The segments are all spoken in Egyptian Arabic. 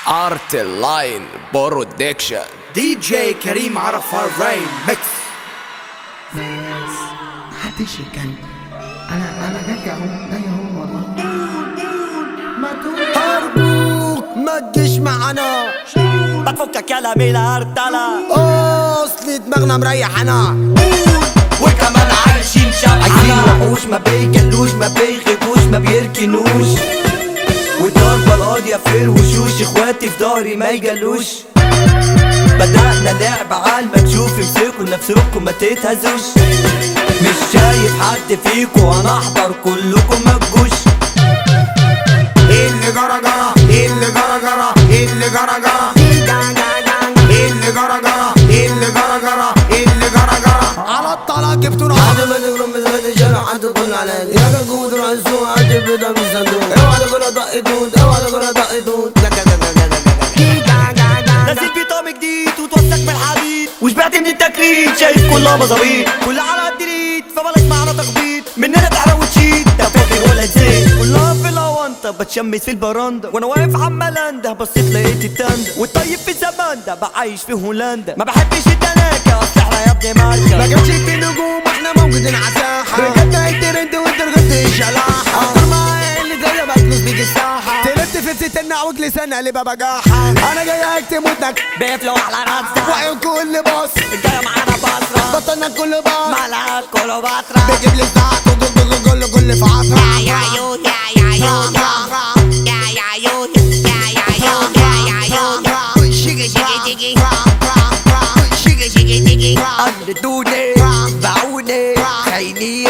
ارت لاين برودكشن دي جي كريم عرفة رين ميكس ناس محدش يتكلم انا انا جاي اهو جاي اهو والله ما تقول أرجوك ما تجيش معانا بتفكك يا من الهرتلة أصل دماغنا مريحنا وكمان عايشين عايزين شبعنا وحوش ما بيجلوش ما بيغيبوش ما بيركنوش والضربة القاضية في الوشوش اخواتي في ظهري ما يجلوش بدأنا لعب على المكشوف امسكوا نفسكم ما تتهزوش مش شايف حد فيكم انا احضر كلكم ما تجوش إيه اللي جرى جرى إيه اللي جرى جرى إيه اللي جرى جرى إيه اللي جرى جرى إيه اللي جرى جرى إيه اللي جرى جرى على الطلاق جبتوا حد ما تقرب من زمان الشارع حد تقول على يا كنكم تروح السوق حد يبدا من الصندوق اوعى تقول دق دود اوعى تقول دق دود نازل في طقم جديد وتوسك من الحديد وشبعت من التكريت شايف كلها مظابيط كلها على الدريت فبلاش معانا تخبيط مننا تحرق وتشيت ده فاكر ولا زيت كلها في الاونطه بتشمس في البراندا وانا واقف عمالاندا بصيت لقيت التاندا والطيب في الزمان ده بعيش في هولندا ما بحبش التناكة اصل احنا يا ابني ماركة ما جابش في نجوم احنا موجودين على الساحة رجعنا الترند وانت رجعت الشلاحة اكتر ما اللي زي ما تلوس بيجي الساحة تلت في الست النعوج لسانها اللي ببجاحة انا جاي اكتم ودنك بيفلو على راسها وعيون كل باص الجاية معانا بصرة بطلنا كل باص مالها كليوباترا بيجيب لي ساعات وكل كل كل في عطرة قلدوني باعوني خاينين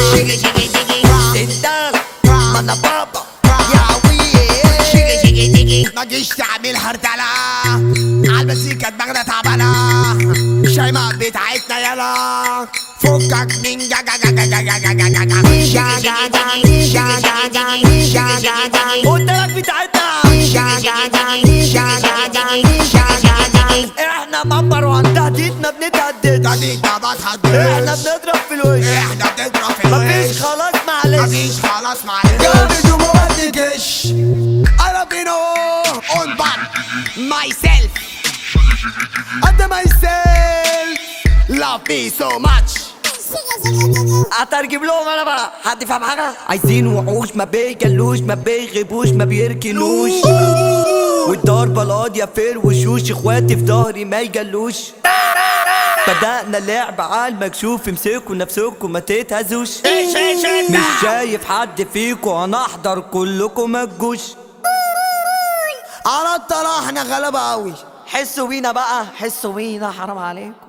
سندال ما انا بابا يا ويل ما جيش تعمل هرتلة عالمزيكا دماغنا تعبانة الشايمة بتاعتنا يلا فكك من جا جا جا جا جا جا جا جا جا قلت لك بتاعتنا احنا نمبر وان تهديدنا بنتهدد تهديد ما بتهددش احنا بنضرب في الوش احنا بنضرب في مفيش الوش خلاص معلش مفيش خلاص معلش جامد وما بدكش انا بينو اون بان ماي سيلف قد ماي سيلف لاف مي سو ماتش هترجم لهم انا بقى حد فاهم حاجه عايزين وحوش ما بيجلوش ما بيغيبوش ما بيركنوش والضربه القاضيه في الوشوش اخواتي في ظهري ما يجلوش بدأنا لعب على المكشوف امسكوا نفسكم ما تتهزوش مش شايف حد فيكم انا احضر كلكم ما تجوش على الطلاق احنا غلبة قوي حسوا بينا بقى حسوا بينا حرام عليكم